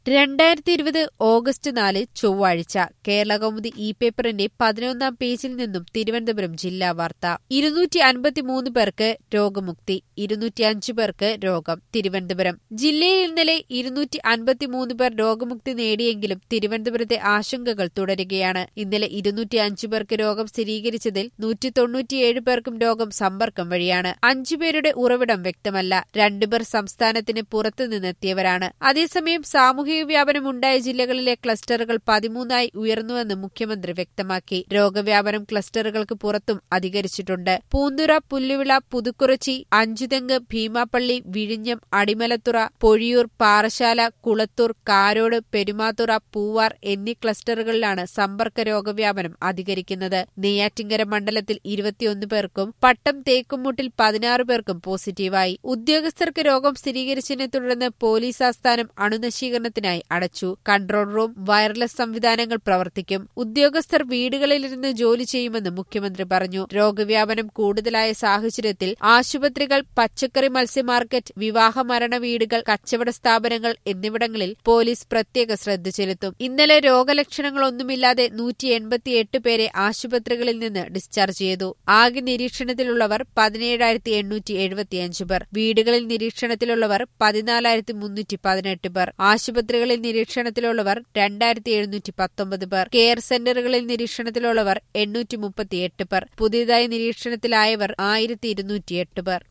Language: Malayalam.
രണ്ടായിരത്തി ഇരുപത് ഓഗസ്റ്റ് നാല് ചൊവ്വാഴ്ച കേരളകൗമുദി ഇ പേപ്പറിന്റെ പതിനൊന്നാം പേജിൽ നിന്നും തിരുവനന്തപുരം ജില്ലാ വാർത്ത ഇരുന്നൂറ്റി അൻപത്തിമൂന്ന് പേർക്ക് രോഗമുക്തി ഇരുന്നൂറ്റി അഞ്ച് പേർക്ക് രോഗം തിരുവനന്തപുരം ജില്ലയിൽ ഇന്നലെ ഇരുന്നൂറ്റി അൻപത്തിമൂന്ന് പേർ രോഗമുക്തി നേടിയെങ്കിലും തിരുവനന്തപുരത്തെ ആശങ്കകൾ തുടരുകയാണ് ഇന്നലെ ഇരുന്നൂറ്റി അഞ്ച് പേർക്ക് രോഗം സ്ഥിരീകരിച്ചതിൽ നൂറ്റി തൊണ്ണൂറ്റിയേഴ് പേർക്കും രോഗം സമ്പർക്കം വഴിയാണ് അഞ്ചുപേരുടെ ഉറവിടം വ്യക്തമല്ല രണ്ടുപേർ സംസ്ഥാനത്തിന് പുറത്തുനിന്നെത്തിയവരാണ് അതേസമയം സാമൂഹിക വ്യാപനം ഉണ്ടായ ജില്ലകളിലെ ക്ലസ്റ്ററുകൾ പതിമൂന്നായി ഉയർന്നുവെന്ന് മുഖ്യമന്ത്രി വ്യക്തമാക്കി രോഗവ്യാപനം ക്ലസ്റ്ററുകൾക്ക് പുറത്തും അധികരിച്ചിട്ടുണ്ട് പൂന്തുറ പുല്ലുവിള പുതുക്കുറച്ചി അഞ്ചുതെങ്ങ് ഭീമാപ്പള്ളി വിഴിഞ്ഞം അടിമലത്തുറ പൊഴിയൂർ പാറശാല കുളത്തൂർ കാരോട് പെരുമാതുറ പൂവാർ എന്നീ ക്ലസ്റ്ററുകളിലാണ് സമ്പർക്ക രോഗവ്യാപനം അധികരിക്കുന്നത് നെയ്യാറ്റിങ്കര മണ്ഡലത്തിൽ ഇരുപത്തിയൊന്ന് പേർക്കും പട്ടം തേക്കുമുട്ടിൽ പതിനാറ് പേർക്കും പോസിറ്റീവായി ഉദ്യോഗസ്ഥർക്ക് രോഗം സ്ഥിരീകരിച്ചതിനെ തുടർന്ന് പോലീസ് ആസ്ഥാനം അണുനശീകരണത്തിനായി അടച്ചു കൺട്രോൾ റൂം വയർലെസ് സംവിധാനങ്ങൾ പ്രവർത്തിക്കും ഉദ്യോഗസ്ഥർ വീടുകളിലിരുന്ന് ജോലി ചെയ്യുമെന്ന് മുഖ്യമന്ത്രി പറഞ്ഞു രോഗവ്യാപനം കൂടുതലായ സാഹചര്യത്തിൽ ആശുപത്രികൾ പച്ചക്കറി മത്സ്യ മാർക്കറ്റ് വിവാഹ മരണ വീടുകൾ കച്ചവട സ്ഥാപനങ്ങൾ എന്നിവിടങ്ങളിൽ പോലീസ് പ്രത്യേക ശ്രദ്ധ ചെലുത്തും ഇന്നലെ രോഗലക്ഷണങ്ങളൊന്നുമില്ലാതെ നൂറ്റി എൺപത്തിയെട്ട് പേരെ ആശുപത്രികളിൽ നിന്ന് ഡിസ്ചാർജ് ചെയ്തു ആകെ നിരീക്ഷണത്തിലുള്ളവർ പതിനേഴായിരത്തി എണ്ണൂറ്റി എഴുപത്തിയഞ്ച് പേർ വീടുകളിൽ നിരീക്ഷണത്തിലുള്ളവർ പതിനാലായിരത്തി മുന്നൂറ്റി പതിനെട്ട് പേർ ആശുപത്രികളിൽ നിരീക്ഷണത്തിലുള്ളവർ രണ്ടായിരത്തി എഴുന്നൂറ്റി പത്തൊമ്പത് പേർ കെയർ സെന്ററുകളിൽ നിരീക്ഷണത്തിലുള്ളവർ എണ്ണൂറ്റി മുപ്പത്തിയെട്ട് പേർ പുതിയതായി നിരീക്ഷണത്തിലായവർ ആയിരത്തി ഇരുന്നൂറ്റിയെട്ട് പേർ